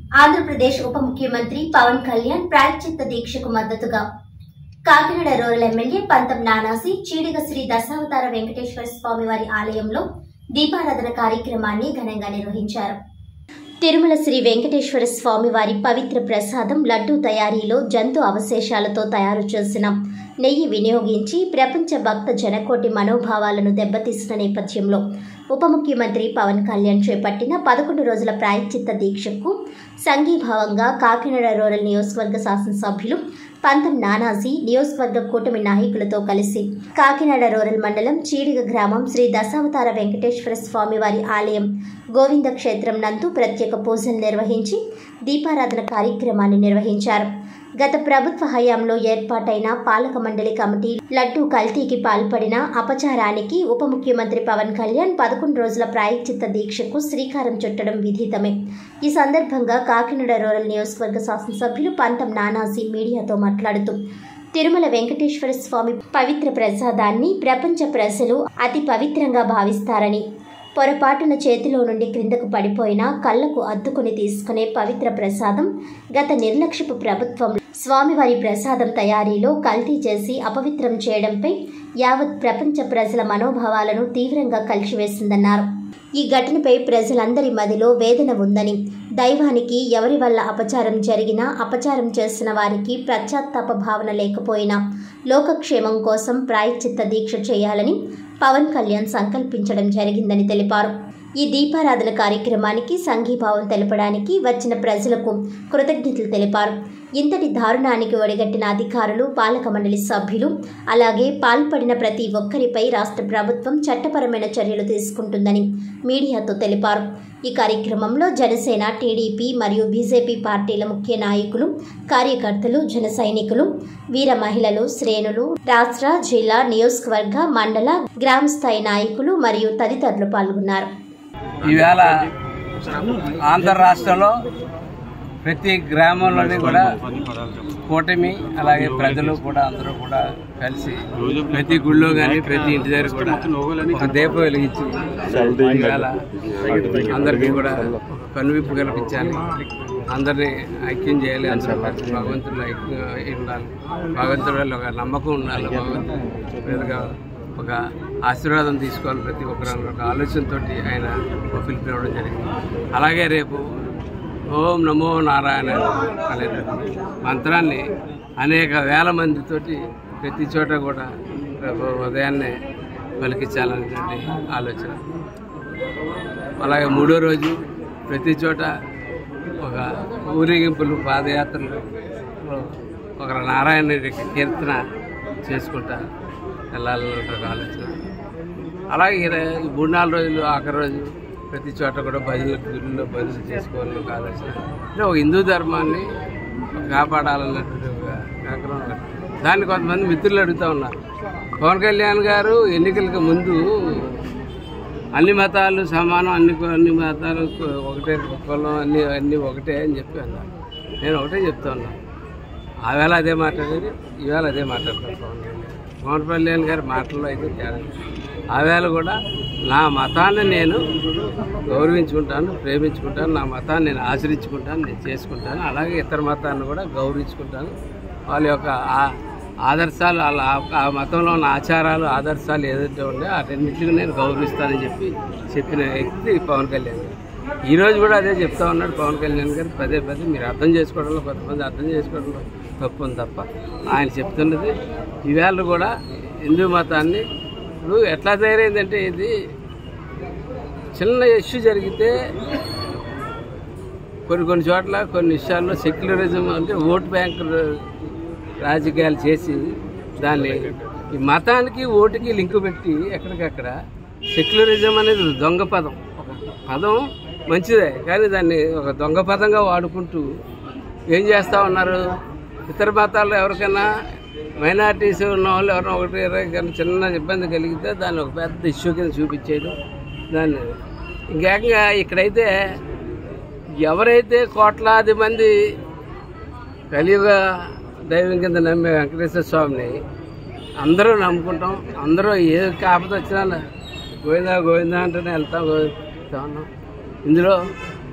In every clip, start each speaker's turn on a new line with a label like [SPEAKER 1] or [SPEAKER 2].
[SPEAKER 1] ఆంధ్రప్రదేశ్ ఉప ముఖ్యమంత్రి పవన్ కళ్యాణ్ ప్రాయశ్చిత్త దీక్షకు మద్దతుగా కాకినాడ రూరల్ ఎమ్మెల్యే పంతం నానాసి చీడిగ శ్రీ దశావతార వెంకటేశ్వర స్వామి వారి ఆలయంలో దీపారాధన కార్యక్రమాన్ని ఘనంగా నిర్వహించారు తిరుమల శ్రీ వెంకటేశ్వర స్వామి వారి పవిత్ర ప్రసాదం లడ్డూ తయారీలో జంతు అవశేషాలతో తయారు చేసిన నెయ్యి వినియోగించి ప్రపంచ భక్త జనకోటి మనోభావాలను దెబ్బతీసిన నేపథ్యంలో ఉప ముఖ్యమంత్రి పవన్ కళ్యాణ్ చేపట్టిన పదకొండు రోజుల ప్రాయశ్చిత్త దీక్షకు సంఘీభావంగా కాకినాడ రూరల్ నియోజకవర్గ శాసనసభ్యులు పంతం నానాజీ నియోజకవర్గ కూటమి నాయకులతో కలిసి కాకినాడ రూరల్ మండలం చీడిగ గ్రామం శ్రీ దశావతార వెంకటేశ్వర స్వామి వారి ఆలయం గోవింద క్షేత్రం నందు ప్రత్యేక పూజలు నిర్వహించి దీపారాధన కార్యక్రమాన్ని నిర్వహించారు గత ప్రభుత్వ హయాంలో ఏర్పాటైన పాలక మండలి కమిటీ లడ్డూ కల్తీకి పాల్పడిన అపచారానికి ఉప ముఖ్యమంత్రి పవన్ కళ్యాణ్ పదకొండు రోజుల ప్రాయశ్చిత్త దీక్షకు శ్రీకారం చుట్టడం విధితమే ఈ సందర్భంగా కాకినాడ రూరల్ నియోజకవర్గ శాసనసభ్యులు పంతం నానాజీ మీడియాతో మాట్లాడుతూ తిరుమల వెంకటేశ్వర స్వామి పవిత్ర ప్రసాదాన్ని ప్రపంచ ప్రజలు అతి పవిత్రంగా భావిస్తారని పొరపాటున చేతిలో నుండి క్రిందకు పడిపోయినా కళ్ళకు అద్దుకుని తీసుకునే పవిత్ర ప్రసాదం గత నిర్లక్ష్యపు ప్రభుత్వం స్వామివారి ప్రసాదం తయారీలో కల్తీ చేసి అపవిత్రం చేయడంపై యావత్ ప్రపంచ ప్రజల మనోభావాలను తీవ్రంగా కలిసివేసిందన్నారు ఈ ఘటనపై ప్రజలందరి మదిలో వేదన ఉందని దైవానికి ఎవరి వల్ల అపచారం జరిగినా అపచారం చేసిన వారికి పశ్చాత్తాప భావన లేకపోయినా లోకక్షేమం కోసం ప్రాయశ్చిత్త దీక్ష చేయాలని పవన్ కళ్యాణ్ సంకల్పించడం జరిగిందని తెలిపారు ఈ దీపారాధన కార్యక్రమానికి సంఘీభావం తెలపడానికి వచ్చిన ప్రజలకు కృతజ్ఞతలు తెలిపారు ఇంతటి దారుణానికి ఒడిగట్టిన అధికారులు పాలక మండలి సభ్యులు అలాగే పాల్పడిన ప్రతి ఒక్కరిపై రాష్ట్ర ప్రభుత్వం చట్టపరమైన చర్యలు తీసుకుంటుందని మీడియాతో తెలిపారు ఈ కార్యక్రమంలో జనసేన టీడీపీ మరియు బీజేపీ పార్టీల ముఖ్య నాయకులు కార్యకర్తలు జన సైనికులు వీర మహిళలు శ్రేణులు రాష్ట్ర జిల్లా నియోజకవర్గ మండల గ్రామ స్థాయి నాయకులు మరియు తదితరులు పాల్గొన్నారు
[SPEAKER 2] ఈవేళ ఆంధ్ర రాష్ట్రంలో ప్రతి గ్రామంలోని కూడా కూటమి అలాగే ప్రజలు కూడా అందరూ కూడా కలిసి ప్రతి గుళ్ళో కానీ ప్రతి ఇంటి దగ్గర కూడా ఒక దీపం వెలిగించి ఈవేళ అందరికీ కూడా కనువిప్పు కల్పించాలి అందరినీ ఐక్యం చేయాలి అందరూ కలిసి భగవంతుడు ఐక్యం అయి ఉండాలి భగవంతుడి వల్ల ఒక నమ్మకం ఉండాలి భగవంతుడి మీదుగా ఒక ఆశీర్వాదం తీసుకోవాలి ప్రతి ఒక్కరు అన్న ఒక ఆలోచనతో ఆయన ఒక పిలుపు ఇవ్వడం జరిగింది అలాగే రేపు ఓం నమో నారాయణ అనే మంత్రాన్ని అనేక వేల మందితోటి ప్రతి చోట కూడా రేపు ఉదయాన్నే పలికించాలనేటువంటి ఆలోచన అలాగే మూడో రోజు ప్రతి చోట ఒక ఊరేగింపులు పాదయాత్రలు ఒక నారాయణ కీర్తన చేసుకుంటా వెళ్ళాలన్న ఒక ఆలోచన అలాగే ఈ- ఈ మూడు నాలుగు రోజులు ఆఖరి రోజు ప్రతి చోట కూడా భజనలు గుళ్ళలో భజనలు చేసుకోవాలని ఒక ఆలోచన అంటే ఒక హిందూ ధర్మాన్ని కాపాడాలన్నటువంటి ఒక కార్యక్రమం దాన్ని కొంతమంది మిత్రులు అడుగుతూ ఉన్నారు పవన్ కళ్యాణ్ గారు ఎన్నికలకు ముందు అన్ని మతాలు సమానం అన్ని అన్ని మతాలు ఒకటే కులం అన్ని అన్ని ఒకటే అని చెప్పి అన్నారు నేను ఒకటే చెప్తా ఉన్నాను ఆవేళ అదే మాట్లాడేది ఈవేళ అదే మాట్లాడతాను పవన్ కళ్యాణ్ పవన్ కళ్యాణ్ గారి మాటల్లో అయితే తేడా లేదు. ఆవేళ కూడా నా మతాన్ని నేను గౌరవించుకుంటాను ప్రేమించుకుంటాను నా మతాన్ని నేను ఆచరించుకుంటాను నేను చేసుకుంటాను అలాగే ఇతర మతాన్ని కూడా గౌరవించుకుంటాను వాళ్ళ యొక్క ఆ- ఆదర్శాలు వాళ్ళ ఆ- ఆ మతంలో ఉన్న ఆచారాలు ఆదర్శాలు ఏదైతే ఉన్నాయో అటన్నిటిని నేను గౌరవిస్తానని చెప్పి చెప్పిన వ్యక్తి పవన్ కళ్యాణ్ గారు ఈ రోజు కూడా అదే చెప్తా ఉన్నాడు పవన్ కళ్యాణ్ గారు పదే పదే మీరు అర్థం చేసుకోవడంలో కొంతమంది అర్థం చేసుకోవడంలో తప్పు ఉంది తప్ప ఆయన చెప్తున్నది ఈవేళ కూడా హిందూ మతాన్ని ఇప్పుడు ఎట్లా తయారైందంటే ఇది చిన్న ఇష్యూ జరిగితే కొన్ని కొన్ని చోట్ల కొన్ని విషయాల్లో సెక్యులరిజం అంటే ఓట్ బ్యాంక్ రాజకీయాలు చేసి దాన్ని ఈ మతానికి ఓటుకి లింక్ పెట్టి ఎక్కడికక్కడ సెక్యులరిజం అనేది దొంగ పదం ఒక పదం మంచిదే కానీ దాన్ని ఒక దొంగ పదంగా వాడుకుంటూ ఏం చేస్తూ ఉన్నారు ఇతర మతాల్లో ఎవరికైనా మైనార్టీస్ ఉన్న వాళ్ళు ఎవరైనా ఒకటి ఇరవై కానీ చిన్న ఇబ్బంది కలిగితే దాన్ని ఒక పెద్ద ఇష్యూ కింద చూపించేయడం దాన్ని ఇంకేకంగా ఇక్కడైతే ఎవరైతే కోట్లాది మంది కలియుగ దైవం కింద నమ్మే వెంకటేశ్వర స్వామిని అందరూ నమ్ముకుంటాం అందరూ ఏ కాపత వచ్చినా గోవిందా గోవిందా అంటేనే వెళ్తాం గోవిందా ఉన్నాం ఇందులో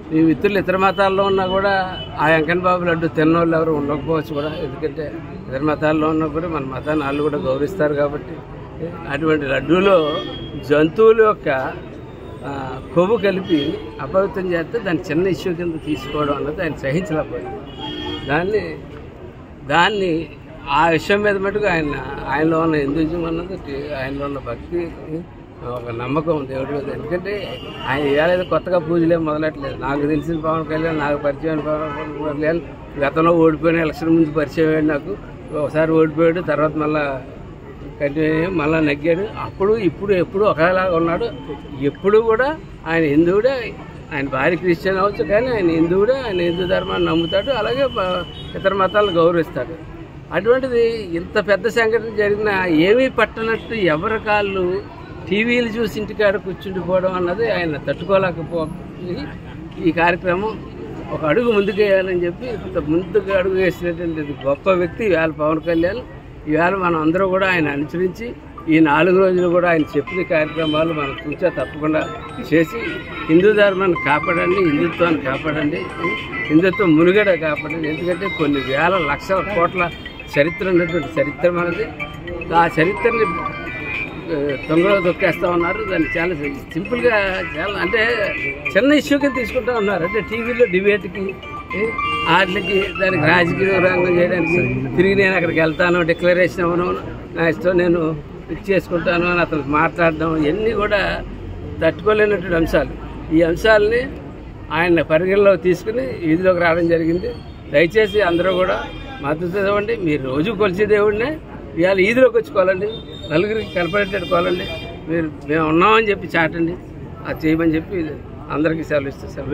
[SPEAKER 2] మీ మిత్రులు ఇతర మతాల్లో ఉన్నా కూడా ఆ వెంకన్న బాబు లడ్డు తిన్నోళ్ళు ఎవరు ఉండకపోవచ్చు కూడా ఎందుకంటే ఇతర మతాల్లో ఉన్నా కూడా మన మతాన్ని వాళ్ళు కూడా గౌరవిస్తారు కాబట్టి అటువంటి లడ్డూలో జంతువుల యొక్క ఆ, కొవ్వు కలిపి అపవిత్రం చేస్తే దాన్ని చిన్న ఇష్యూ కింద తీసుకోవడం అన్నది ఆయన సహించలేకపోయింది దాన్ని దాన్ని ఆ విషయం మీద మటుకు ఆయన ఆయనలో ఉన్న హిందూజం అన్నది ఆయనలో ఉన్న భక్తి ఒక నమ్మకం దేవుడి మీద ఎందుకంటే ఆయన ఇవాళ ఏదో కొత్తగా పూజలే మొదలెట్టలేదు నాకు తెలిసిన పవన్ కళ్యాణ్ నాకు పరిచయం పవన్ కళ్యాణ్ గతంలో ఓడిపోయిన ఎలక్షన్ ముందు పరిచయం అయ్యాడు నాకు ఒకసారి ఓడిపోయాడు తర్వాత మళ్ళా కంటిన్యూ అయ్యి మళ్ళా నగ్గాడు అప్పుడు ఇప్పుడు ఎప్పుడు ఒకలాగా ఉన్నాడు ఎప్పుడు కూడా ఆయన హిందువుడే ఆయన భార్య క్రిస్టియన్ అవ్వచ్చు కానీ ఆయన హిందువుడే ఆయన హిందూ ధర్మాన్ని నమ్ముతాడు అలాగే బ- ఇతర మతాలను గౌరవిస్తాడు అటువంటిది ఇంత పెద్ద సంఘటన జరిగినా ఏమీ పట్టనట్టు ఎవరి కాళ్ళు టీవీలు చూసి ఇంటికాడ కూర్చుండిపోవడం అన్నది ఆయన తట్టుకోలేకపో ఈ కార్యక్రమం ఒక అడుగు ముందుకు వేయాలని చెప్పి ఇంత ముందుకు అడుగు వేసినటువంటి గొప్ప వ్యక్తి ఇవాళ పవన్ కళ్యాణ్ ఇవాళ మనం అందరూ కూడా ఆయన అనుసరించి ఈ నాలుగు రోజులు కూడా ఆయన చెప్పిన కార్యక్రమాలు మనం చూసా తప్పకుండా చేసి హిందూ ధర్మాన్ని కాపాడండి హిందుత్వాన్ని కాపాడండి హిందుత్వం మునుగడ కాపాడండి ఎందుకంటే కొన్ని వేల లక్షల కోట్ల చరిత్ర ఉన్నటువంటి చరిత్ర మనది ఆ చరిత్రని ఆ, తొంగలో తొక్కేస్తా ఉన్నారు దాన్ని చాలా సింపుల్గా చాలా అంటే చిన్న ఇష్యూ కింద తీసుకుంటా ఉన్నారు అంటే టీవీలో డిబేట్కి వాటికి దానికి రాజకీయ రంగం చేయడానికి తిరిగి నేను అక్కడికి వెళ్తాను డిక్లరేషన్ అవ్వను నా ఇష్టం నేను ఇది చేసుకుంటాను అని అతను మాట్లాడడం ఇవన్నీ కూడా తట్టుకోలేనటువంటి అంశాలు ఈ అంశాలని ఆయన పరిగణలో తీసుకుని వీధిలోకి రావడం జరిగింది దయచేసి అందరూ కూడా మద్దతు ఇవ్వండి మీరు రోజు కొలిచే దేవుడినే ఇవాళ ఈదిలోకి వచ్చుకోవాలండి నలుగురికి కనపడేటట్టుకోవాలండి మీరు మేము ఉన్నామని చెప్పి చాటండి అది చేయమని చెప్పి అందరికీ సెలవు ఇస్తాం సార్